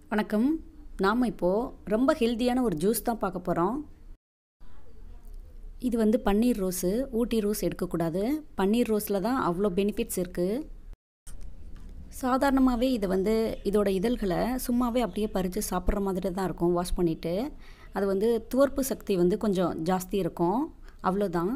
வணக்கம் நாம் இப்போது ரொம்ப ஹெல்த்தியான ஒரு ஜூஸ் தான் பார்க்க போகிறோம் இது வந்து பன்னீர் ரோஸு ஊட்டி ரோஸ் எடுக்கக்கூடாது பன்னீர் ரோஸில் தான் அவ்வளோ பெனிஃபிட்ஸ் இருக்குது சாதாரணமாகவே இது வந்து இதோட இதழ்களை சும்மாவே அப்படியே பறித்து சாப்பிட்ற மாதிரி தான் இருக்கும் வாஷ் பண்ணிவிட்டு அது வந்து துவர்ப்பு சக்தி வந்து கொஞ்சம் ஜாஸ்தி இருக்கும் அவ்வளோதான்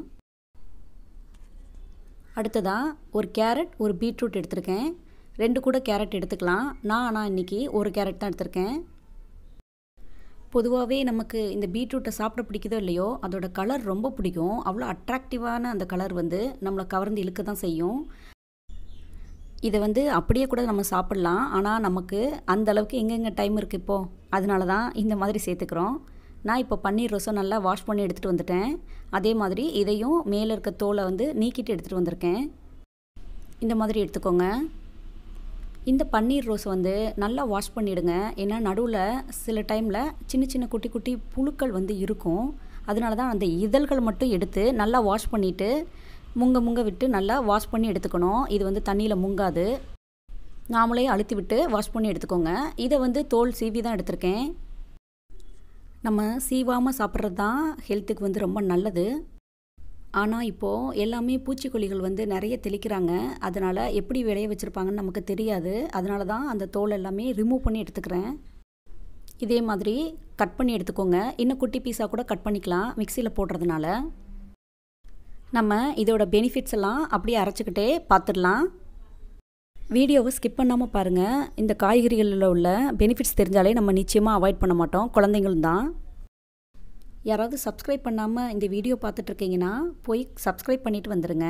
அடுத்ததாக ஒரு கேரட் ஒரு பீட்ரூட் எடுத்திருக்கேன் ரெண்டு கூட கேரட் எடுத்துக்கலாம் நான் ஆனால் இன்றைக்கி ஒரு கேரட் தான் எடுத்திருக்கேன் பொதுவாகவே நமக்கு இந்த பீட்ரூட்டை சாப்பிட பிடிக்குதோ இல்லையோ அதோட கலர் ரொம்ப பிடிக்கும் அவ்வளோ அட்ராக்டிவான அந்த கலர் வந்து நம்மளை கவர்ந்து இழுக்க தான் செய்யும் இதை வந்து அப்படியே கூட நம்ம சாப்பிட்லாம் ஆனால் நமக்கு அந்த அளவுக்கு எங்கெங்கே டைம் இருக்குது இப்போது அதனால தான் இந்த மாதிரி சேர்த்துக்கிறோம் நான் இப்போ பன்னீர் ரோஸை நல்லா வாஷ் பண்ணி எடுத்துகிட்டு வந்துட்டேன் அதே மாதிரி இதையும் மேலே இருக்க தோலை வந்து நீக்கிட்டு எடுத்துகிட்டு வந்திருக்கேன் இந்த மாதிரி எடுத்துக்கோங்க இந்த பன்னீர் ரோஸ் வந்து நல்லா வாஷ் பண்ணிவிடுங்க ஏன்னா நடுவில் சில டைமில் சின்ன சின்ன குட்டி குட்டி புழுக்கள் வந்து இருக்கும் அதனால தான் அந்த இதழ்கள் மட்டும் எடுத்து நல்லா வாஷ் பண்ணிவிட்டு முங்க முங்க விட்டு நல்லா வாஷ் பண்ணி எடுத்துக்கணும் இது வந்து தண்ணியில் முங்காது நாமளே அழுத்தி விட்டு வாஷ் பண்ணி எடுத்துக்கோங்க இதை வந்து தோல் சீவி தான் எடுத்திருக்கேன் நம்ம சீவாமல் சாப்பிட்றது தான் ஹெல்த்துக்கு வந்து ரொம்ப நல்லது ஆனால் இப்போது எல்லாமே பூச்சிக்கொல்லிகள் வந்து நிறைய தெளிக்கிறாங்க அதனால் எப்படி விளைய வச்சுருப்பாங்கன்னு நமக்கு தெரியாது அதனால தான் அந்த தோல் எல்லாமே ரிமூவ் பண்ணி எடுத்துக்கிறேன் இதே மாதிரி கட் பண்ணி எடுத்துக்கோங்க இன்னும் குட்டி பீஸாக கூட கட் பண்ணிக்கலாம் மிக்சியில் போடுறதுனால நம்ம இதோட பெனிஃபிட்ஸ் எல்லாம் அப்படியே அரைச்சிக்கிட்டே பார்த்துடலாம் வீடியோவை ஸ்கிப் பண்ணாமல் பாருங்கள் இந்த காய்கறிகளில் உள்ள பெனிஃபிட்ஸ் தெரிஞ்சாலே நம்ம நிச்சயமாக அவாய்ட் பண்ண மாட்டோம் குழந்தைங்களும் தான் யாராவது சப்ஸ்கிரைப் பண்ணாமல் இந்த வீடியோ பார்த்துட்ருக்கீங்கன்னா போய் சப்ஸ்கிரைப் பண்ணிவிட்டு வந்துடுங்க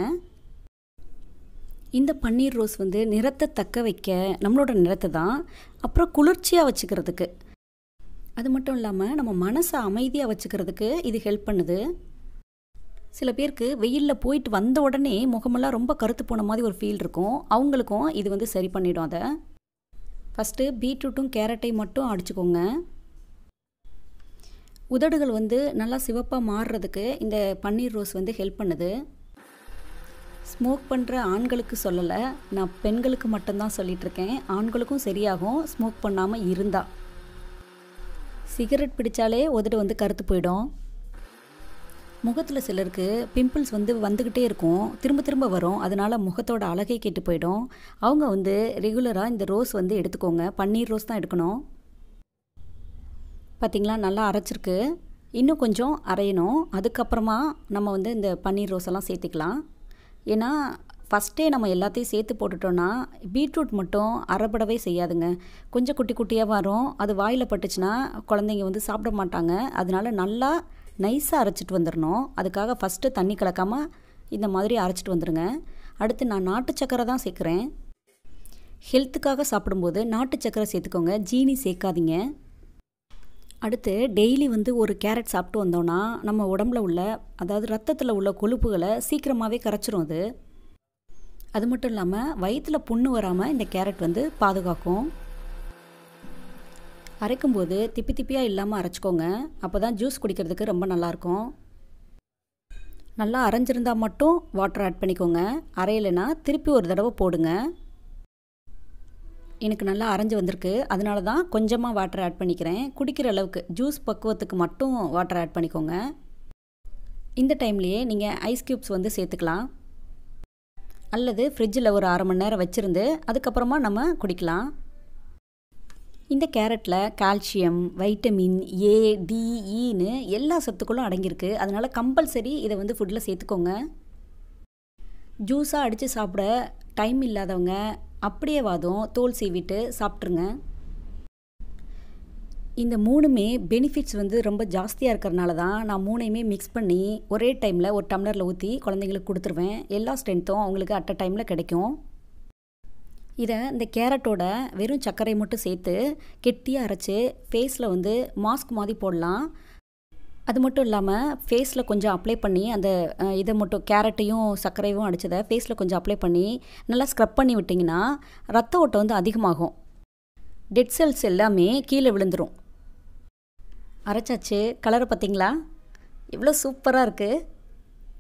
இந்த பன்னீர் ரோஸ் வந்து நிறத்தை தக்க வைக்க நம்மளோட நிறத்தை தான் அப்புறம் குளிர்ச்சியாக வச்சுக்கிறதுக்கு அது மட்டும் இல்லாமல் நம்ம மனசை அமைதியாக வச்சுக்கிறதுக்கு இது ஹெல்ப் பண்ணுது சில பேருக்கு வெயிலில் போயிட்டு வந்த உடனே முகமெல்லாம் ரொம்ப கருத்து போன மாதிரி ஒரு ஃபீல் இருக்கும் அவங்களுக்கும் இது வந்து சரி பண்ணிடும் அதை ஃபஸ்ட்டு பீட்ரூட்டும் கேரட்டையும் மட்டும் அடிச்சுக்கோங்க உதடுகள் வந்து நல்லா சிவப்பாக மாறுறதுக்கு இந்த பன்னீர் ரோஸ் வந்து ஹெல்ப் பண்ணுது ஸ்மோக் பண்ணுற ஆண்களுக்கு சொல்லலை நான் பெண்களுக்கு மட்டும்தான் சொல்லிகிட்ருக்கேன் ஆண்களுக்கும் சரியாகும் ஸ்மோக் பண்ணாமல் இருந்தால் சிகரெட் பிடிச்சாலே உதடு வந்து கருத்து போயிடும் முகத்தில் சிலருக்கு பிம்பிள்ஸ் வந்து வந்துக்கிட்டே இருக்கும் திரும்ப திரும்ப வரும் அதனால் முகத்தோட அழகை கெட்டு போயிடும் அவங்க வந்து ரெகுலராக இந்த ரோஸ் வந்து எடுத்துக்கோங்க பன்னீர் ரோஸ் தான் எடுக்கணும் பார்த்திங்களா நல்லா அரைச்சிருக்கு இன்னும் கொஞ்சம் அரையணும் அதுக்கப்புறமா நம்ம வந்து இந்த பன்னீர் ரோஸ் எல்லாம் சேர்த்துக்கலாம் ஏன்னா ஃபஸ்ட்டே நம்ம எல்லாத்தையும் சேர்த்து போட்டுட்டோன்னா பீட்ரூட் மட்டும் அரைப்படவே செய்யாதுங்க கொஞ்சம் குட்டி குட்டியாக வரும் அது வாயில் பட்டுச்சுன்னா குழந்தைங்க வந்து சாப்பிட மாட்டாங்க அதனால நல்லா நைஸாக அரைச்சிட்டு வந்துடணும் அதுக்காக ஃபஸ்ட்டு தண்ணி கலக்காமல் இந்த மாதிரி அரைச்சிட்டு வந்துடுங்க அடுத்து நான் நாட்டு சக்கரை தான் சேர்க்குறேன் ஹெல்த்துக்காக சாப்பிடும்போது நாட்டு சக்கரை சேர்த்துக்கோங்க ஜீனி சேர்க்காதீங்க அடுத்து டெய்லி வந்து ஒரு கேரட் சாப்பிட்டு வந்தோன்னா நம்ம உடம்புல உள்ள அதாவது ரத்தத்தில் உள்ள கொழுப்புகளை சீக்கிரமாகவே கரைச்சிரும் அது அது மட்டும் இல்லாமல் வயிற்றில் புண்ணு வராமல் இந்த கேரட் வந்து பாதுகாக்கும் அரைக்கும்போது திப்பி திப்பியாக இல்லாமல் அரைச்சிக்கோங்க அப்போ தான் ஜூஸ் குடிக்கிறதுக்கு ரொம்ப நல்லாயிருக்கும் நல்லா அரைஞ்சிருந்தால் மட்டும் வாட்டர் ஆட் பண்ணிக்கோங்க அரையலைன்னா திருப்பி ஒரு தடவை போடுங்க எனக்கு நல்லா அரைஞ்சு வந்திருக்கு அதனால தான் கொஞ்சமாக வாட்டர் ஆட் பண்ணிக்கிறேன் குடிக்கிற அளவுக்கு ஜூஸ் பக்குவத்துக்கு மட்டும் வாட்டர் ஆட் பண்ணிக்கோங்க இந்த டைம்லேயே நீங்கள் ஐஸ் க்யூப்ஸ் வந்து சேர்த்துக்கலாம் அல்லது ஃப்ரிட்ஜில் ஒரு அரை மணி நேரம் வச்சுருந்து அதுக்கப்புறமா நம்ம குடிக்கலாம் இந்த கேரட்டில் கால்சியம் வைட்டமின் ஏ டிஇன்னு எல்லா சத்துக்களும் அடங்கியிருக்கு அதனால் கம்பல்சரி இதை வந்து ஃபுட்டில் சேர்த்துக்கோங்க ஜூஸாக அடித்து சாப்பிட டைம் இல்லாதவங்க அப்படியே வாதும் தோல் சீவிட்டு சாப்பிட்ருங்க இந்த மூணுமே பெனிஃபிட்ஸ் வந்து ரொம்ப ஜாஸ்தியாக இருக்கிறனால தான் நான் மூணையுமே மிக்ஸ் பண்ணி ஒரே டைமில் ஒரு டம்ளரில் ஊற்றி குழந்தைங்களுக்கு கொடுத்துருவேன் எல்லா ஸ்ட்ரென்த்தும் அவங்களுக்கு அட் அ டைமில் கிடைக்கும் இதை இந்த கேரட்டோட வெறும் சர்க்கரை மட்டும் சேர்த்து கெட்டியாக அரைச்சி ஃபேஸில் வந்து மாஸ்க் மாதிரி போடலாம் அது மட்டும் இல்லாமல் ஃபேஸில் கொஞ்சம் அப்ளை பண்ணி அந்த இதை மட்டும் கேரட்டையும் சர்க்கரையும் அடித்ததை ஃபேஸில் கொஞ்சம் அப்ளை பண்ணி நல்லா ஸ்க்ரப் பண்ணி விட்டிங்கன்னா ரத்த ஓட்டம் வந்து அதிகமாகும் டெட் செல்ஸ் எல்லாமே கீழே விழுந்துடும் அரைச்சாச்சு கலரை பார்த்தீங்களா எவ்வளோ சூப்பராக இருக்குது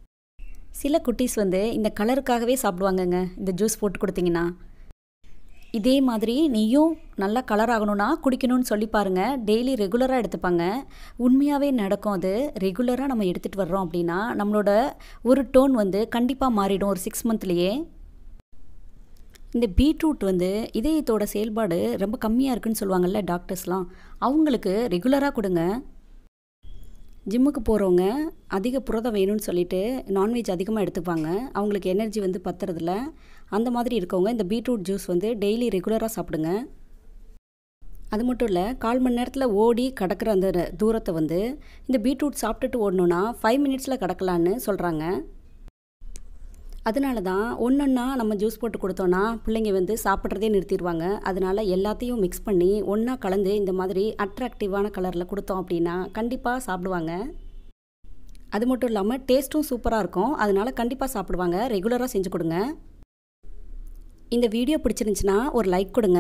சில குட்டீஸ் வந்து இந்த கலருக்காகவே சாப்பிடுவாங்கங்க இந்த ஜூஸ் போட்டு கொடுத்தீங்கன்னா இதே மாதிரி நீயும் நல்லா கலர் ஆகணும்னா குடிக்கணும்னு சொல்லி பாருங்கள் டெய்லி ரெகுலராக எடுத்துப்பாங்க உண்மையாகவே நடக்கும் அது ரெகுலராக நம்ம எடுத்துகிட்டு வர்றோம் அப்படின்னா நம்மளோட ஒரு டோன் வந்து கண்டிப்பாக மாறிடும் ஒரு சிக்ஸ் மந்த்லேயே இந்த பீட்ரூட் வந்து இதயத்தோட செயல்பாடு ரொம்ப கம்மியாக இருக்குன்னு சொல்லுவாங்கள்ல டாக்டர்ஸ்லாம் அவங்களுக்கு ரெகுலராக கொடுங்க ஜிம்முக்கு போகிறவங்க அதிக புரதம் வேணும்னு சொல்லிட்டு நான்வெஜ் அதிகமாக எடுத்துப்பாங்க அவங்களுக்கு எனர்ஜி வந்து பத்துறதில்ல அந்த மாதிரி இருக்கவங்க இந்த பீட்ரூட் ஜூஸ் வந்து டெய்லி ரெகுலராக சாப்பிடுங்க அது மட்டும் இல்லை கால் மணி நேரத்தில் ஓடி கடக்கிற அந்த தூரத்தை வந்து இந்த பீட்ரூட் சாப்பிட்டுட்டு ஓடணுன்னா ஃபைவ் மினிட்ஸில் கடக்கலான்னு சொல்கிறாங்க அதனால தான் ஒன்றொன்னா நம்ம ஜூஸ் போட்டு கொடுத்தோன்னா பிள்ளைங்க வந்து சாப்பிட்றதே நிறுத்திடுவாங்க அதனால் எல்லாத்தையும் மிக்ஸ் பண்ணி ஒன்றா கலந்து இந்த மாதிரி அட்ராக்டிவான கலரில் கொடுத்தோம் அப்படின்னா கண்டிப்பாக சாப்பிடுவாங்க அது மட்டும் இல்லாமல் டேஸ்ட்டும் சூப்பராக இருக்கும் அதனால் கண்டிப்பாக சாப்பிடுவாங்க ரெகுலராக செஞ்சு கொடுங்க இந்த வீடியோ பிடிச்சிருந்துச்சின்னா ஒரு லைக் கொடுங்க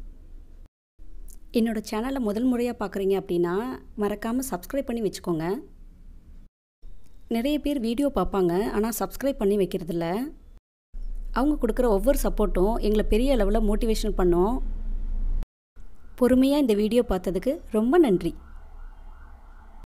என்னோடய சேனலை முதல் முறையாக பார்க்குறீங்க அப்படின்னா மறக்காமல் சப்ஸ்கிரைப் பண்ணி வச்சுக்கோங்க நிறைய பேர் வீடியோ பார்ப்பாங்க ஆனால் சப்ஸ்கிரைப் பண்ணி வைக்கிறதில்ல அவங்க கொடுக்குற ஒவ்வொரு சப்போர்ட்டும் எங்களை பெரிய அளவில் மோட்டிவேஷன் பண்ணோம் பொறுமையாக இந்த வீடியோ பார்த்ததுக்கு ரொம்ப நன்றி